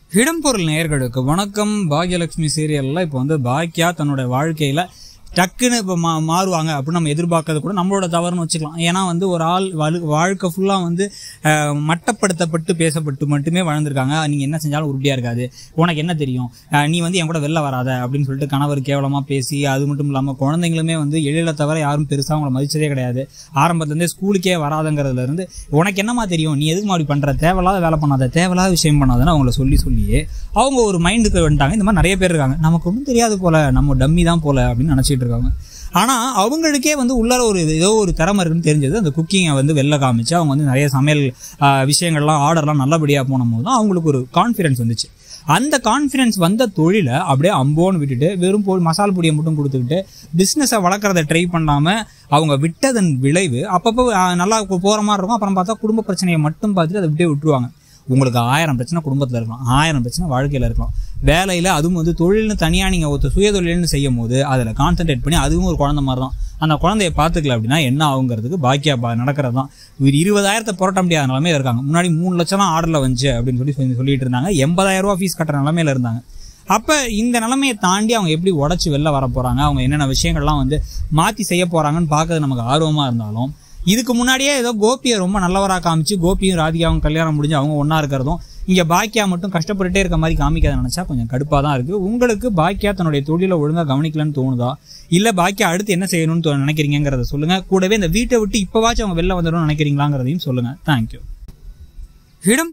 இடம்பொருள் நேயர்களுக்கு வணக்கம் பாக்யலட்சுமி சீரியல்ல இப்போ வந்து பாக்கியா தன்னோட வாழ்க்கையில டக்குன்னு இப்போ மா மாறுவாங்க அப்படின்னு நம்ம எதிர்பார்க்கறது கூட நம்மளோட தவறுன்னு வச்சுக்கலாம் ஏன்னா வந்து ஒரு ஆள் வலு வாழ்க்கை ஃபுல்லாக வந்து அஹ், மட்டப்படுத்தப்பட்டு பேசப்பட்டு மட்டுமே வாழ்ந்திருக்காங்க நீங்கள் என்ன செஞ்சாலும் உருப்படியாக இருக்காது உனக்கு என்ன தெரியும் அஹ், நீ வந்து என் கூட வெளில வராத அப்படின்னு சொல்லிட்டு கணவர் கேவலமாக பேசி அது மட்டும் இல்லாமல் குழந்தைங்களுமே வந்து எழில தவிர யாரும் பெருசாக அவங்கள மதிச்சதே கிடையாது ஆரம்பத்துலேருந்தே ஸ்கூலுக்கே வராதங்கிறதுல இருந்து உனக்கு என்னமா தெரியும் நீ எதுக்கு அப்படி பண்ற தேவையில்லாத வேலை பண்ணாத தேவையில்லாத விஷயம் பண்ணாதன்னு அவங்கள சொல்லி சொல்லியே அவங்க ஒரு மைண்டுக்கு வந்துட்டாங்க இந்த மாதிரி நிறைய பேர் இருக்காங்க நமக்கு ஒன்றும் தெரியாது போல நம்ம டம்மி தான் போல அப்படின்னு நினச்சிட்டு இருக்காங்க ஆனால் அவங்களுக்கே வந்து உள்ளார ஒரு ஏதோ ஒரு திறமை இருக்குன்னு தெரிஞ்சது அந்த குக்கிங்கை வந்து வெளில காமிச்சு அவங்க வந்து நிறைய சமையல் ஆஹ், விஷயங்கள்லாம் ஆர்டர்லாம் நல்லபடியாக போனும் தான் அவங்களுக்கு ஒரு கான்ஃபிடன்ஸ் வந்துச்சு அந்த கான்ஃபிடன்ஸ் வந்த தொழிலை அப்படியே அம்போன்னு விட்டுட்டு வெறும் பொ மசால் பொடியை மட்டும் கொடுத்துக்கிட்டு பிஸ்னஸை வளர்க்குறத ட்ரை பண்ணாமல் அவங்க விட்டதன் விளைவு அப்பப்போ ஆஹ், நல்லா போகிற மாதிரி இருக்கும் அப்புறம் பார்த்தா குடும்ப பிரச்சனையை மட்டும் பார்த்துட்டு அதை விட்டே விட்டுருவாங்க உங்களுக்கு ஆயிரம் பிரச்சனை குடும்பத்தில் இருக்கலாம் ஆயிரம் பிரச்சனை வாழ்க்கையில் இருக்கலாம் வேலையில் அதுவும் வந்து தொழில்னு தனியாக நீங்கள் ஒருத்தர் சுய தொழில்னு செய்யும் போது அதில் கான்சென்ட்ரேட் பண்ணி அதுவும் ஒரு குழந்தை மாதிரி தான் அந்த குழந்தைய பார்த்துக்கல அப்படின்னா என்ன ஆகுங்கிறதுக்கு பாக்கியா பா நடக்கிறது தான் ஒரு இருபதாயிரத்தை புரட்ட முடியாத நிலமையில இருக்காங்க முன்னாடி மூணு லட்சம் தான் ஆர்டரில் வந்துச்சு அப்படின்னு சொல்லி சொல்லி சொல்லிட்டு இருந்தாங்க எண்பதாயிரம் ரூபா ஃபீஸ் கட்டுற நிலமையில இருந்தாங்க அப்போ இந்த நிலைமையை தாண்டி அவங்க எப்படி உடச்சி வெளில வர போகிறாங்க அவங்க என்னென்ன விஷயங்கள்லாம் வந்து மாற்றி செய்ய போகிறாங்கன்னு பார்க்கறது நமக்கு ஆர்வமாக இருந்தாலும் இதுக்கு முன்னாடியே ஏதோ கோபியை ரொம்ப நல்லவராக காமிச்சு கோபியும் ராதிகாவும் கல்யாணம் முடிஞ்சு அவங்க ஒன்றா இருக்கிறதும் இங்கே பாக்கியா மட்டும் கஷ்டப்பட்டுட்டே இருக்க மாதிரி காமிக்காத நினச்சா கொஞ்சம் கடுப்பாக தான் இருக்குது உங்களுக்கு பாக்கியா தன்னுடைய தொழிலை ஒழுங்காக கவனிக்கலன்னு தோணுதா இல்லை பாக்கியா அடுத்து என்ன செய்யணும்னு தோ- நினைக்கிறீங்கிறத சொல்லுங்கள் கூடவே இந்த வீட்டை விட்டு இப்போவாச்சும் அவங்க வெளில வந்துடணும்னு நினைக்கிறீங்களாங்கிறதையும் சொல்லுங்கள் தேங்க்யூ இடம்